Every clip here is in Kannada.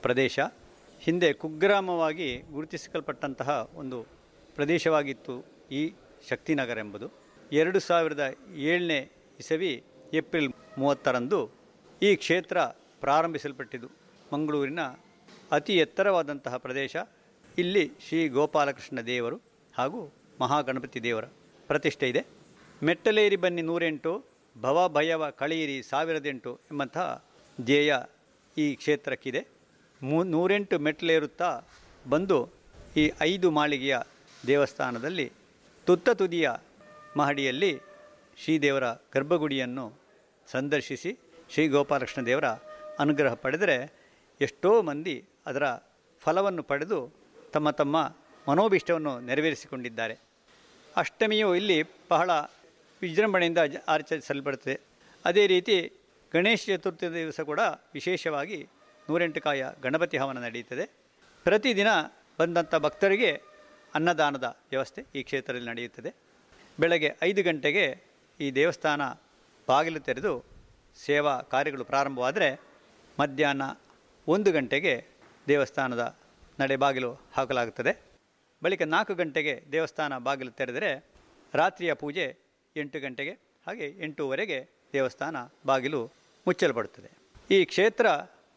ಪ್ರದೇಶ ಹಿಂದೆ ಕುಗ್ರಾಮವಾಗಿ ಗುರುತಿಸಿಕಲ್ಪಟ್ಟಂತಹ ಒಂದು ಪ್ರದೇಶವಾಗಿತ್ತು ಈ ಶಕ್ತಿನಗರ ಎಂಬುದು ಎರಡು ಸಾವಿರದ ಏಳನೇ ಇಸವಿ ಏಪ್ರಿಲ್ ಮೂವತ್ತರಂದು ಈ ಕ್ಷೇತ್ರ ಪ್ರಾರಂಭಿಸಲ್ಪಟ್ಟಿದ್ದು ಮಂಗಳೂರಿನ ಅತಿ ಎತ್ತರವಾದಂತಹ ಪ್ರದೇಶ ಇಲ್ಲಿ ಶ್ರೀ ಗೋಪಾಲಕೃಷ್ಣ ದೇವರು ಹಾಗೂ ಮಹಾಗಣಪತಿ ದೇವರ ಪ್ರತಿಷ್ಠೆ ಇದೆ ಮೆಟ್ಟಲೇರಿ ಬನ್ನಿ ನೂರೆಂಟು ಭವ ಭಯವ ಕಳೆಯಿರಿ ಸಾವಿರದೆಂಟು ಎಂಬಂತಹ ಧ್ಯೇಯ ಈ ಕ್ಷೇತ್ರಕ್ಕಿದೆ ಮೂ ನೂರೆಂಟು ಮೆಟ್ಟಲೇರುತ್ತಾ ಬಂದು ಈ ಐದು ಮಾಳಿಗೆಯ ದೇವಸ್ಥಾನದಲ್ಲಿ ತುತ್ತ ತುದಿಯ ಮಹಡಿಯಲ್ಲಿ ಶ್ರೀದೇವರ ಗರ್ಭಗುಡಿಯನ್ನು ಸಂದರ್ಶಿಸಿ ಶ್ರೀ ಗೋಪಾಲಕೃಷ್ಣ ದೇವರ ಅನುಗ್ರಹ ಪಡೆದರೆ ಎಷ್ಟೋ ಮಂದಿ ಅದರ ಫಲವನ್ನು ಪಡೆದು ತಮ್ಮ ತಮ್ಮ ಮನೋಭೀಷ್ಟವನ್ನು ನೆರವೇರಿಸಿಕೊಂಡಿದ್ದಾರೆ ಅಷ್ಟಮಿಯು ಇಲ್ಲಿ ಬಹಳ ವಿಜೃಂಭಣೆಯಿಂದ ಜ- ಆಚರಿಸಲ್ಪಡುತ್ತದೆ ಅದೇ ರೀತಿ ಗಣೇಶ ಚತುರ್ಥಿ ದಿವಸ ಕೂಡ ವಿಶೇಷವಾಗಿ ನೂರೆಂಟು ಕಾಯ ಗಣಪತಿ ಹವನ ನಡೆಯುತ್ತದೆ ಪ್ರತಿದಿನ ಬಂದಂಥ ಭಕ್ತರಿಗೆ ಅನ್ನದಾನದ ವ್ಯವಸ್ಥೆ ಈ ಕ್ಷೇತ್ರದಲ್ಲಿ ನಡೆಯುತ್ತದೆ ಬೆಳಗ್ಗೆ ಐದು ಗಂಟೆಗೆ ಈ ದೇವಸ್ಥಾನ ಬಾಗಿಲು ತೆರೆದು ಸೇವಾ ಕಾರ್ಯಗಳು ಪ್ರಾರಂಭವಾದರೆ ಮಧ್ಯಾಹ್ನ ಒಂದು ಗಂಟೆಗೆ ದೇವಸ್ಥಾನದ ನಡೆ ಬಾಗಿಲು ಹಾಕಲಾಗುತ್ತದೆ ಬಳಿಕ ನಾಲ್ಕು ಗಂಟೆಗೆ ದೇವಸ್ಥಾನ ಬಾಗಿಲು ತೆರೆದರೆ ರಾತ್ರಿಯ ಪೂಜೆ ಎಂಟು ಗಂಟೆಗೆ ಹಾಗೆ ಎಂಟೂವರೆಗೆ ದೇವಸ್ಥಾನ ಬಾಗಿಲು ಮುಚ್ಚಲ್ಪಡುತ್ತದೆ ಈ ಕ್ಷೇತ್ರ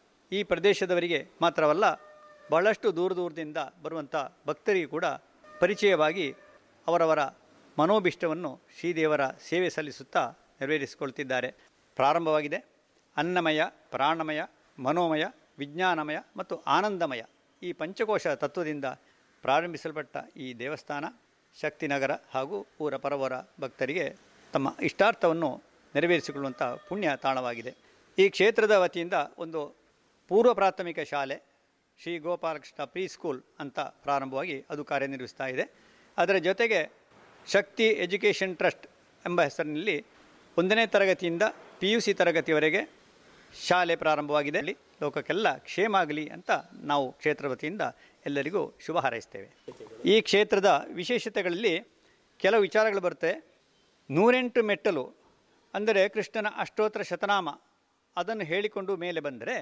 ಈ ಪ್ರದೇಶದವರಿಗೆ ಮಾತ್ರವಲ್ಲ ಬಹಳಷ್ಟು ದೂರ ದೂರದಿಂದ ಬರುವಂಥ ಭಕ್ತರಿಗೂ ಕೂಡ ಪರಿಚಯವಾಗಿ ಅವರವರ ಮನೋಭಿಷ್ಟವನ್ನು ಶ್ರೀದೇವರ ಸೇವೆ ಸಲ್ಲಿಸುತ್ತಾ ನೆರವೇರಿಸಿಕೊಳ್ತಿದ್ದಾರೆ ಪ್ರಾರಂಭವಾಗಿದೆ ಅನ್ನಮಯ ಪ್ರಾಣಮಯ ಮನೋಮಯ ವಿಜ್ಞಾನಮಯ ಮತ್ತು ಆನಂದಮಯ ಈ ಪಂಚಕೋಶ ತತ್ವದಿಂದ ಪ್ರಾರಂಭಿಸಲ್ಪಟ್ಟ ಈ ದೇವಸ್ಥಾನ ಶಕ್ತಿನಗರ ಹಾಗೂ ಊರ ಪರವರ ಭಕ್ತರಿಗೆ ತಮ್ಮ ಇಷ್ಟಾರ್ಥವನ್ನು ನೆರವೇರಿಸಿಕೊಳ್ಳುವಂಥ ಪುಣ್ಯ ತಾಣವಾಗಿದೆ ಈ ಕ್ಷೇತ್ರದ ವತಿಯಿಂದ ಒಂದು ಪೂರ್ವ ಪ್ರಾಥಮಿಕ ಶಾಲೆ ಶ್ರೀ ಗೋಪಾಲಕೃಷ್ಣ ಪ್ರೀ ಸ್ಕೂಲ್ ಅಂತ ಪ್ರಾರಂಭವಾಗಿ ಅದು ಕಾರ್ಯನಿರ್ವಹಿಸ್ತಾ ಇದೆ ಅದರ ಜೊತೆಗೆ ಶಕ್ತಿ ಎಜುಕೇಷನ್ ಟ್ರಸ್ಟ್ ಎಂಬ ಹೆಸರಿನಲ್ಲಿ ಒಂದನೇ ತರಗತಿಯಿಂದ ಪಿ ಯು ಸಿ ತರಗತಿಯವರೆಗೆ ಶಾಲೆ ಪ್ರಾರಂಭವಾಗಿದೆ ಅಲ್ಲಿ ಲೋಕಕ್ಕೆಲ್ಲ ಕ್ಷೇಮ ಆಗಲಿ ಅಂತ ನಾವು ಕ್ಷೇತ್ರ ವತಿಯಿಂದ ಎಲ್ಲರಿಗೂ ಶುಭ ಹಾರೈಸ್ತೇವೆ ಈ ಕ್ಷೇತ್ರದ ವಿಶೇಷತೆಗಳಲ್ಲಿ ಕೆಲವು ವಿಚಾರಗಳು ಬರುತ್ತೆ ನೂರೆಂಟು ಮೆಟ್ಟಲು ಅಂದರೆ ಕೃಷ್ಣನ ಅಷ್ಟೋತ್ತರ ಶತನಾಮ ಅದನ್ನು ಹೇಳಿಕೊಂಡು ಮೇಲೆ ಬಂದರೆ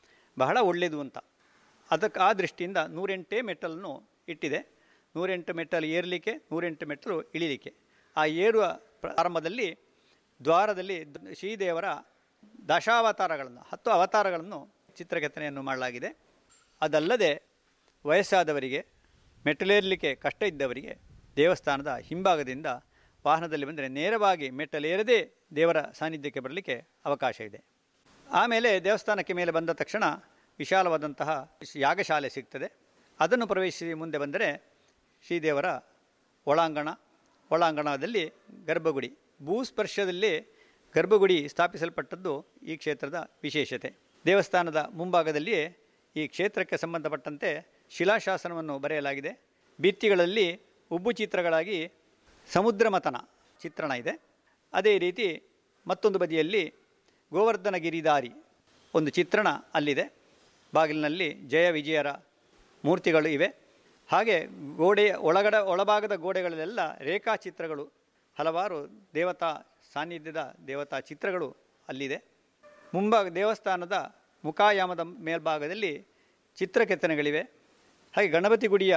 ಬಹಳ ಒಳ್ಳೆಯದು ಅಂತ ಅದಕ್ಕೆ ಆ ದೃಷ್ಟಿಯಿಂದ ನೂರೆಂಟೇ ಮೆಟ್ಟಲನ್ನು ಇಟ್ಟಿದೆ ನೂರೆಂಟು ಮೆಟ್ಟಲು ಏರಲಿಕ್ಕೆ ನೂರೆಂಟು ಮೆಟ್ಟಲು ಇಳಿಲಿಕ್ಕೆ ಆ ಏರುವ ಪ್ರಾರಂಭದಲ್ಲಿ ದ್ವಾರದಲ್ಲಿ ದ- ಶ್ರೀದೇವರ ದಶಾವತಾರಗಳನ್ನು ಹತ್ತು ಅವತಾರಗಳನ್ನು ಚಿತ್ರಕೆತ್ತನೆಯನ್ನು ಮಾಡಲಾಗಿದೆ ಅದಲ್ಲದೆ ವಯಸ್ಸಾದವರಿಗೆ ಮೆಟ್ಟಲೇರಲಿಕ್ಕೆ ಕಷ್ಟ ಇದ್ದವರಿಗೆ ದೇವಸ್ಥಾನದ ಹಿಂಭಾಗದಿಂದ ವಾಹನದಲ್ಲಿ ಬಂದರೆ ನೇರವಾಗಿ ಮೆಟ್ಟಲೇರದೇ ದೇವರ ಸಾನ್ನಿಧ್ಯಕ್ಕೆ ಬರಲಿಕ್ಕೆ ಅವಕಾಶ ಇದೆ ಆಮೇಲೆ ದೇವಸ್ಥಾನಕ್ಕೆ ಮೇಲೆ ಬಂದ ತಕ್ಷಣ ವಿಶಾಲವಾದಂತಹ ಯಾಗಶಾಲೆ ಸಿಗ್ತದೆ ಅದನ್ನು ಪ್ರವೇಶಿಸಿ ಮುಂದೆ ಬಂದರೆ ಶ್ರೀದೇವರ ಒಳಾಂಗಣ ಒಳಾಂಗಣದಲ್ಲಿ ಗರ್ಭಗುಡಿ ಭೂಸ್ಪರ್ಶದಲ್ಲಿ ಗರ್ಭಗುಡಿ ಸ್ಥಾಪಿಸಲ್ಪಟ್ಟದ್ದು ಈ ಕ್ಷೇತ್ರದ ವಿಶೇಷತೆ ದೇವಸ್ಥಾನದ ಮುಂಭಾಗದಲ್ಲಿಯೇ ಈ ಕ್ಷೇತ್ರಕ್ಕೆ ಸಂಬಂಧಪಟ್ಟಂತೆ ಶಿಲಾಶಾಸನವನ್ನು ಬರೆಯಲಾಗಿದೆ ಭಿತ್ತಿಗಳಲ್ಲಿ ಉಬ್ಬು ಚಿತ್ರಗಳಾಗಿ ಸಮುದ್ರ ಮಥನ ಚಿತ್ರಣ ಇದೆ ಅದೇ ರೀತಿ ಮತ್ತೊಂದು ಬದಿಯಲ್ಲಿ ಗೋವರ್ಧನ ಗಿರಿದಾರಿ ಒಂದು ಚಿತ್ರಣ ಅಲ್ಲಿದೆ ಬಾಗಿಲಿನಲ್ಲಿ ಜಯ ವಿಜಯರ ಮೂರ್ತಿಗಳು ಇವೆ ಹಾಗೆ ಗೋಡೆಯ ಒಳಗಡ ಒಳಭಾಗದ ಗೋಡೆಗಳಲ್ಲೆಲ್ಲ ರೇಖಾಚಿತ್ರಗಳು ಹಲವಾರು ದೇವತಾ ಸಾನ್ನಿಧ್ಯದ ದೇವತಾ ಚಿತ್ರಗಳು ಅಲ್ಲಿದೆ ಮುಂಭಾಗ ದೇವಸ್ಥಾನದ ಮುಖಾಯಾಮದ ಮೇಲ್ಭಾಗದಲ್ಲಿ ಚಿತ್ರಕೆತ್ತನೆಗಳಿವೆ ಹಾಗೆ ಗಣಪತಿ ಗುಡಿಯ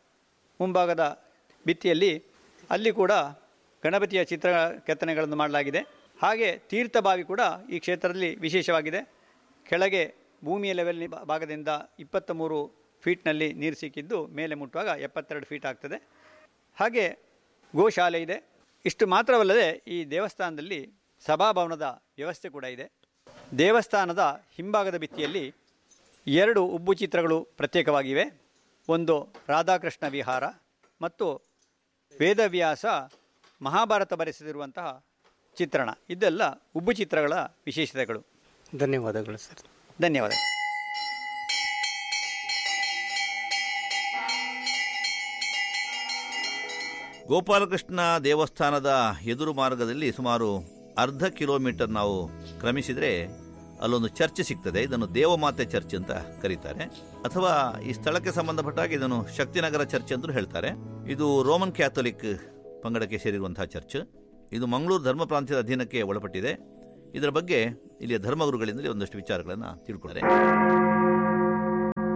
ಮುಂಭಾಗದ ಭಿತ್ತಿಯಲ್ಲಿ ಅಲ್ಲಿ ಕೂಡ ಗಣಪತಿಯ ಚಿತ್ರ ಕೆತ್ತನೆಗಳನ್ನು ಮಾಡಲಾಗಿದೆ ಹಾಗೆ ತೀರ್ಥಬಾವಿ ಕೂಡ ಈ ಕ್ಷೇತ್ರದಲ್ಲಿ ವಿಶೇಷವಾಗಿದೆ ಕೆಳಗೆ ಭೂಮಿಯ ಲೆವೆಲ್ ಭಾಗದಿಂದ ಇಪ್ಪತ್ತ ಮೂರು ಫೀಟ್ನಲ್ಲಿ ನೀರು ಸಿಕ್ಕಿದ್ದು ಮೇಲೆ ಮುಟ್ಟುವಾಗ ಎಪ್ಪತ್ತೆರಡು ಫೀಟ್ ಆಗ್ತದೆ ಹಾಗೆ ಗೋಶಾಲೆ ಇದೆ ಇಷ್ಟು ಮಾತ್ರವಲ್ಲದೆ ಈ ದೇವಸ್ಥಾನದಲ್ಲಿ ಸಭಾಭವನದ ವ್ಯವಸ್ಥೆ ಕೂಡ ಇದೆ ದೇವಸ್ಥಾನದ ಹಿಂಭಾಗದ ಭಿತ್ತಿಯಲ್ಲಿ ಎರಡು ಉಬ್ಬು ಚಿತ್ರಗಳು ಪ್ರತ್ಯೇಕವಾಗಿವೆ ಒಂದು ರಾಧಾಕೃಷ್ಣ ವಿಹಾರ ಮತ್ತು ವೇದವ್ಯಾಸ ಮಹಾಭಾರತ ಬರೆಸಿರುವಂತಹ ಚಿತ್ರಣ ಇದೆಲ್ಲ ಉಬ್ಬು ಚಿತ್ರಗಳ ವಿಶೇಷತೆಗಳು ಧನ್ಯವಾದಗಳು ಸರ್ ಧನ್ಯವಾದ ಗೋಪಾಲಕೃಷ್ಣ ದೇವಸ್ಥಾನದ ಎದುರು ಮಾರ್ಗದಲ್ಲಿ ಸುಮಾರು ಅರ್ಧ ಕಿಲೋಮೀಟರ್ ನಾವು ಕ್ರಮಿಸಿದರೆ ಅಲ್ಲೊಂದು ಚರ್ಚ್ ಸಿಗ್ತದೆ ಇದನ್ನು ದೇವಮಾತೆ ಚರ್ಚ್ ಅಂತ ಕರೀತಾರೆ ಅಥವಾ ಈ ಸ್ಥಳಕ್ಕೆ ಸಂಬಂಧಪಟ್ಟ ಹಾಗೆ ಇದನ್ನು ಶಕ್ತಿನಗರ ಚರ್ಚ್ ಅಂತ ಹೇಳ್ತಾರೆ ಇದು ರೋಮನ್ ಕ್ಯಾಥೋಲಿಕ್ ಪಂಗಡಕ್ಕೆ ಸೇರಿರುವಂತಹ ಚರ್ಚ್ ಇದು ಮಂಗಳೂರು ಧರ್ಮ ಪ್ರಾಂತ್ಯದ ಅಧೀನಕ್ಕೆ ಒಳಪಟ್ಟಿದೆ ಇದರ ಬಗ್ಗೆ ಇಲ್ಲಿಯ ಧರ್ಮಗುರುಗಳಿಂದಲೇ ಒಂದಷ್ಟು ವಿಚಾರಗಳನ್ನು ತಿಳ್ಕೊಳ್ತಾರೆ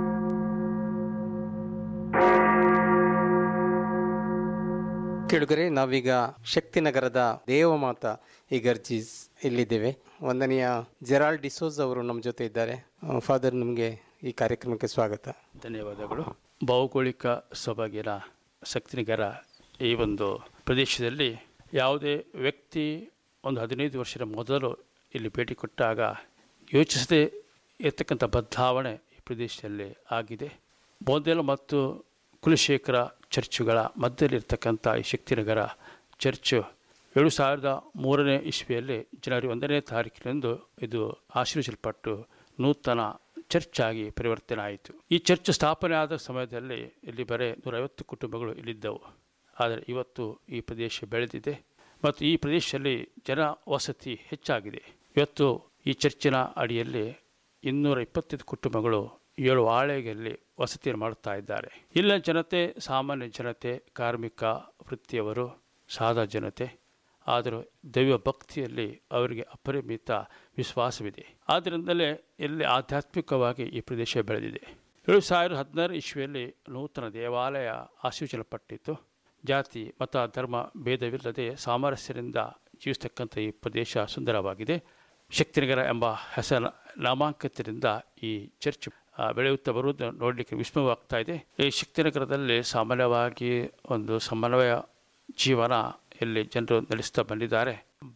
ಕೇಳುಗರೆ ನಾವೀಗ ಶಕ್ತಿನಗರದ ದೇವಮಾತ ಇಗರ್ಜೀಸ್ ಇಲ್ಲಿದ್ದೇವೆ ಒಂದನೆಯ ಜೆರಾಲ್ಡ್ ಡಿಸೋಸ್ ಅವರು ನಮ್ಮ ಜೊತೆ ಇದ್ದಾರೆ ಫಾದರ್ ನಮಗೆ ಈ ಕಾರ್ಯಕ್ರಮಕ್ಕೆ ಸ್ವಾಗತ ಧನ್ಯವಾದಗಳು ಭೌಗೋಳಿಕ ಸೊಬಗಿನ ಶಕ್ತಿನಗರ ಈ ಒಂದು ಪ್ರದೇಶದಲ್ಲಿ ಯಾವುದೇ ವ್ಯಕ್ತಿ ಒಂದು ಹದಿನೈದು ವರ್ಷದ ಮೊದಲು ಇಲ್ಲಿ ಭೇಟಿ ಕೊಟ್ಟಾಗ ಯೋಚಿಸದೇ ಇರತಕ್ಕಂಥ ಬದಲಾವಣೆ ಈ ಪ್ರದೇಶದಲ್ಲಿ ಆಗಿದೆ ಬೋಂದೆಲ್ ಮತ್ತು ಕುಲಶೇಖರ ಚರ್ಚುಗಳ ಮಧ್ಯದಲ್ಲಿರ್ತಕ್ಕಂಥ ಈ ಶಕ್ತಿನಗರ ಚರ್ಚು ಏಳು ಸಾವಿರದ ಮೂರನೇ ಇಸ್ವಿಯಲ್ಲಿ ಜನವರಿ ಒಂದನೇ ತಾರೀಕಿನಂದು ಇದು ಆಶೀರ್ವಿಸಲ್ಪಟ್ಟು ನೂತನ ಚರ್ಚ್ ಆಗಿ ಪರಿವರ್ತನೆ ಆಯಿತು ಈ ಚರ್ಚ್ ಸ್ಥಾಪನೆ ಆದ ಸಮಯದಲ್ಲಿ ಇಲ್ಲಿ ಬರೀ ನೂರೈವತ್ತು ಕುಟುಂಬಗಳು ಇಲ್ಲಿದ್ದವು ಆದರೆ ಇವತ್ತು ಈ ಪ್ರದೇಶ ಬೆಳೆದಿದೆ ಮತ್ತು ಈ ಪ್ರದೇಶದಲ್ಲಿ ಜನ ವಸತಿ ಹೆಚ್ಚಾಗಿದೆ ಇವತ್ತು ಈ ಚರ್ಚಿನ ಅಡಿಯಲ್ಲಿ ಇನ್ನೂರ ಇಪ್ಪತ್ತೈದು ಕುಟುಂಬಗಳು ಏಳು ಆಳೆಗಳಲ್ಲಿ ವಸತಿಯನ್ನು ಮಾಡುತ್ತಾ ಇದ್ದಾರೆ ಇಲ್ಲ ಜನತೆ ಸಾಮಾನ್ಯ ಜನತೆ ಕಾರ್ಮಿಕ ವೃತ್ತಿಯವರು ಸಾದಾ ಜನತೆ ಆದರೂ ದೈವ ಭಕ್ತಿಯಲ್ಲಿ ಅವರಿಗೆ ಅಪರಿಮಿತ ವಿಶ್ವಾಸವಿದೆ ಆದ್ದರಿಂದಲೇ ಇಲ್ಲಿ ಆಧ್ಯಾತ್ಮಿಕವಾಗಿ ಈ ಪ್ರದೇಶ ಬೆಳೆದಿದೆ ಏಳು ಸಾವಿರದ ಹದಿನಾರು ಇಸ್ವಿಯಲ್ಲಿ ನೂತನ ದೇವಾಲಯ ಆಶೀರ್ವಚಲ್ಪಟ್ಟಿತ್ತು ಜಾತಿ ಮತ ಧರ್ಮ ಭೇದವಿಲ್ಲದೆ ಸಾಮರಸ್ಯದಿಂದ ಜೀವಿಸ್ತಕ್ಕಂಥ ಈ ಪ್ರದೇಶ ಸುಂದರವಾಗಿದೆ ಶಕ್ತಿನಗರ ಎಂಬ ಹೆಸರ ನಾಮಾಂಕಿತದಿಂದ ಈ ಚರ್ಚ್ ಆ, ಬೆಳೆಯುತ್ತಾ ಬರುವುದು ನೋಡಲಿಕ್ಕೆ ವಿಸ್ಮಯವಾಗ್ತಾ ಇದೆ ಈ ಶಕ್ತಿನಗರದಲ್ಲಿ ಸಾಮಾನ್ಯವಾಗಿ ಒಂದು ಸಮನ್ವಯ ಜೀವನ ಇಲ್ಲಿ ಜನರು ನಡೆಸ್ತಾ ಬಂದಿದ್ದಾರೆ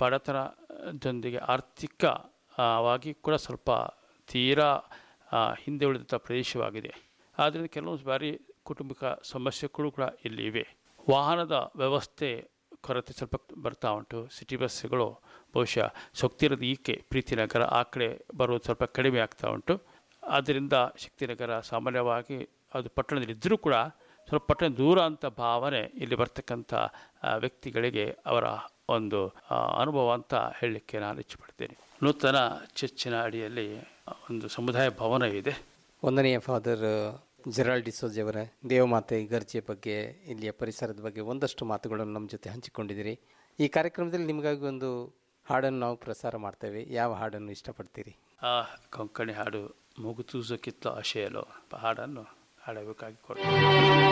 ಬಡತನದೊಂದಿಗೆ ಆರ್ಥಿಕವಾಗಿ ಕೂಡ ಸ್ವಲ್ಪ ತೀರಾ ಆ, ಹಿಂದೆ ಉಳಿದಂಥ ಪ್ರದೇಶವಾಗಿದೆ ಆದ್ದರಿಂದ ಕೆಲವೊಂದು ಬಾರಿ ಕುಟುಂಬಿಕ ಸಮಸ್ಯೆಗಳು ಕೂಡ ಇಲ್ಲಿ ಇವೆ ವಾಹನದ ವ್ಯವಸ್ಥೆ ಕೊರತೆ ಸ್ವಲ್ಪ ಬರ್ತಾ ಉಂಟು ಸಿಟಿ ಬಸ್ಸುಗಳು ಬಹುಶಃ ಶಕ್ತಿರದ ಈಕೆ ಪ್ರೀತಿನಗರ ಆ ಕಡೆ ಬರೋದು ಸ್ವಲ್ಪ ಕಡಿಮೆ ಆಗ್ತಾ ಉಂಟು ಆದ್ದರಿಂದ ಶಕ್ತಿನಗರ ಸಾಮಾನ್ಯವಾಗಿ ಅದು ಪಟ್ಟಣದಲ್ಲಿದ್ದರೂ ಕೂಡ ಸ್ವಲ್ಪ ಪಟ್ಟಣ ದೂರ ಅಂತ ಭಾವನೆ ಇಲ್ಲಿ ಬರ್ತಕ್ಕಂಥ ಆ, ವ್ಯಕ್ತಿಗಳಿಗೆ ಅವರ ಒಂದು ಆ, ಅನುಭವ ಅಂತ ಹೇಳಲಿಕ್ಕೆ ನಾನು ಇಚ್ಛೆಪಡ್ತೇನೆ ನೂತನ ಚರ್ಚಿನ ಅಡಿಯಲ್ಲಿ ಒಂದು ಸಮುದಾಯ ಭವನ ಇದೆ ಒಂದನೆಯ ಫಾದರ್ ಜೆರಾಲ್ಡ್ ಡಿಸೋಜ್ ಅವರ ದೇವಮಾತೆ ಇಗರ್ಜಿಯ ಬಗ್ಗೆ ಇಲ್ಲಿಯ ಪರಿಸರದ ಬಗ್ಗೆ ಒಂದಷ್ಟು ಮಾತುಗಳನ್ನು ನಮ್ಮ ಜೊತೆ ಹಂಚಿಕೊಂಡಿದ್ದೀರಿ ಈ ಕಾರ್ಯಕ್ರಮದಲ್ಲಿ ನಿಮಗಾಗಿ ಒಂದು ಹಾಡನ್ನು ನಾವು ಪ್ರಸಾರ ಮಾಡ್ತೇವೆ ಯಾವ ಹಾಡನ್ನು ಇಷ್ಟಪಡ್ತೀರಿ ಆ ಕೊಂಕಣಿ ಹಾಡು ಮುಗುತೂಸಕ್ಕಿತ್ತ ಆಶೆಯಲು ಹಾಡನ್ನು ಹಾಡಬೇಕಾಗಿ ಕೊಡ್ತೀನಿ